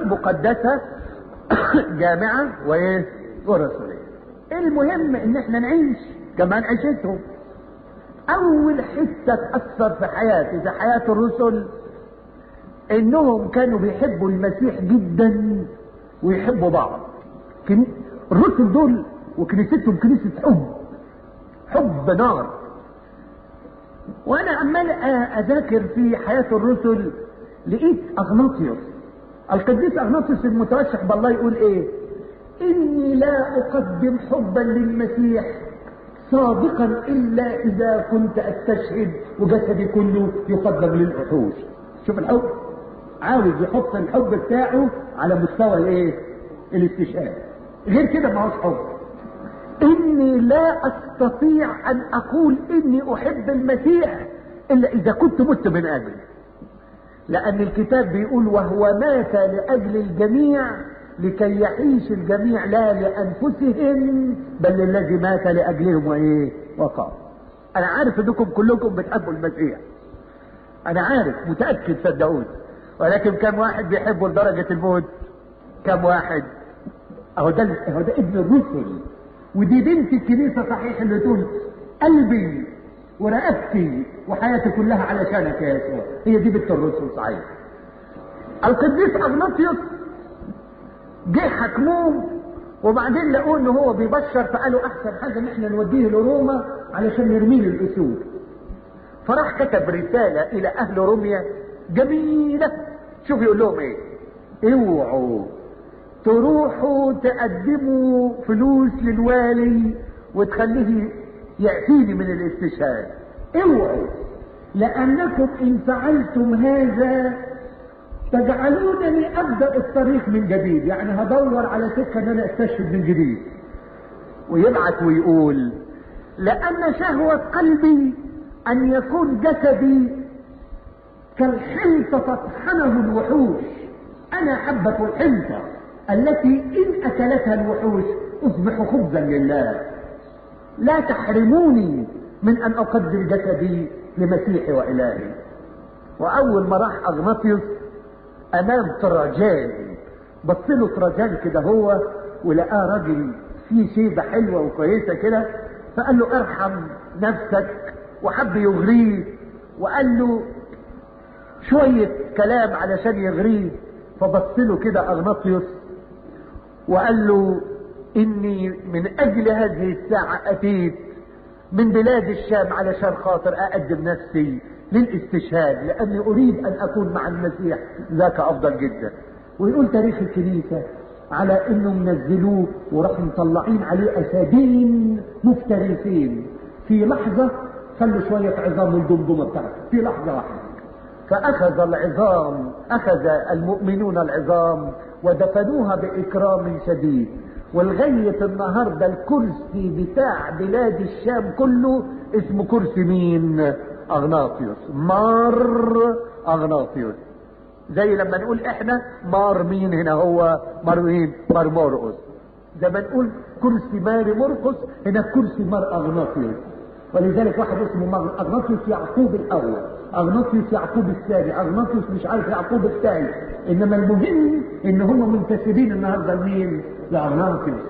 مقدسة جامعة وايه ورسولية المهم ان احنا نعيش كمان عيشتهم اول حتة تأثر في حياتي في حياة الرسل انهم كانوا بيحبوا المسيح جدا ويحبوا بعض كن... الرسل دول وكنيستهم كنيسة حب حب نار وانا عمال اذاكر في حياة الرسل لقيت اغناطيوس القديس اغناطيوس المترشح بالله يقول ايه اني لا اقدم حبا للمسيح صادقا الا اذا كنت استشهد وجسدي كله يقدم للوحوش شوف الحب عاوز يحط الحب بتاعه على مستوى الايه الاستشهاد غير كده ما هوش حب اني لا استطيع ان اقول اني احب المسيح الا اذا كنت مت من اجله لان الكتاب بيقول وهو مات لاجل الجميع لكي يعيش الجميع لا لانفسهم بل للذي مات لاجلهم وايه وقام انا عارف انكم كلكم بتحبوا المسيح انا عارف متاكد صدقوني ولكن كم واحد بيحبه لدرجه الموت كم واحد اهو ده اهو ده ابن الرسل ودي بنت الكنيسه صحيح اللي تقول قلبي ورقبتي وحياتي كلها علشانك يا يسوع هي دي بنت الرسل صحيح القديس اغناطيوس جه حكموه وبعدين لقوه ان هو بيبشر فقالوا احسن حاجه ان احنا نوديه لروما علشان نرميه للاسود فراح كتب رساله الى اهل روميا جميله شوف يقول لهم ايه اوعوا تروحوا تقدموا فلوس للوالي وتخليه يأتيني من الاستشهاد اوعوا لأنكم إن فعلتم هذا تجعلونني أبدأ الطريق من جديد يعني هدور على سكة أن أنا أستشهد من جديد ويبعث ويقول لأن شهوة قلبي أن يكون جسدي كالحنطة تطحنه الوحوش أنا حبة الحنطة التي إن أكلتها الوحوش أصبح خبزا لله لا تحرموني من أن أقدم جسدي لمسيحي وإلهي وأول ما راح أغناطيوس أمام طرجان بص له طرجان كده هو ولقاه راجل فيه شيبة حلوة وكويسة كده فقال له ارحم نفسك وحب يغريه وقال له شوية كلام علشان يغريه فبص له كده أغناطيوس وقال له إني من أجل هذه الساعة أتيت من بلاد الشام علشان خاطر أقدم نفسي للاستشهاد لأني أريد أن أكون مع المسيح ذاك أفضل جدا ويقول تاريخ الكنيسة على انه منزلوه وراح مطلعين عليه اسادين مفترسين في لحظة خلوا شوية عظام الدمدمة بتاعته في لحظة واحدة فاخذ العظام اخذ المؤمنون العظام ودفنوها باكرام شديد ولغاية النهاردة الكرسي بتاع بلاد الشام كله اسمه كرسي مين اغناطيوس مار اغناطيوس زي لما نقول احنا مار مين هنا هو مار مين مار مرقس زي ما نقول كرسي ماري مرقس هنا كرسي مار اغناطيوس ولذلك واحد اسمه مار اغناطيوس يعقوب الاول اغناطيوس يعقوب الثاني اغناطيوس مش عارف يعقوب الثالث انما المهم ان هم منتسبين النهارده لمين لاغناطيوس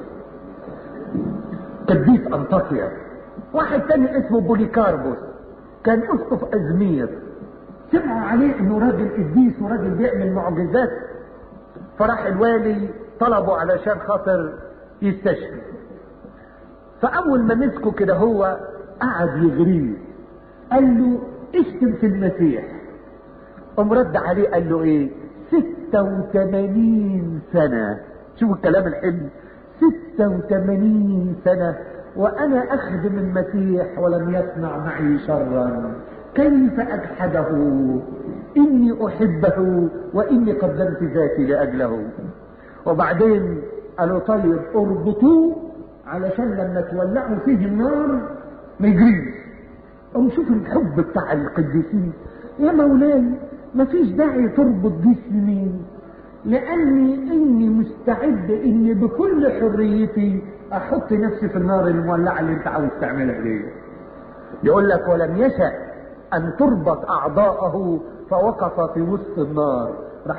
قديس انطاكيا واحد تاني اسمه بوليكاربوس كان اسقف ازمير سمعوا عليه انه راجل قديس وراجل بيعمل معجزات فراح الوالي طلبه علشان خاطر يستشفي فاول ما مسكه كده هو قعد يغريه قال له اشتم في المسيح قام رد عليه قال له ايه ستة وثمانين سنة شوفوا الكلام الحلو ستة وثمانين سنة وانا اخدم المسيح ولم يصنع معي شرا كيف اجحده اني احبه واني قدمت ذاتي لاجله وبعدين قالوا طيب اربطوه علشان لما تولعوا فيه النار ما يجريش قوم شوف الحب بتاع القديسين يا مولاي ما فيش داعي تربط جسمي لاني اني مستعد اني بكل حريتي احط نفسي في النار المولعه اللي انت عاوز تعملها ليه يقول لك ولم يشأ ان تربط اعضاءه فوقف في وسط النار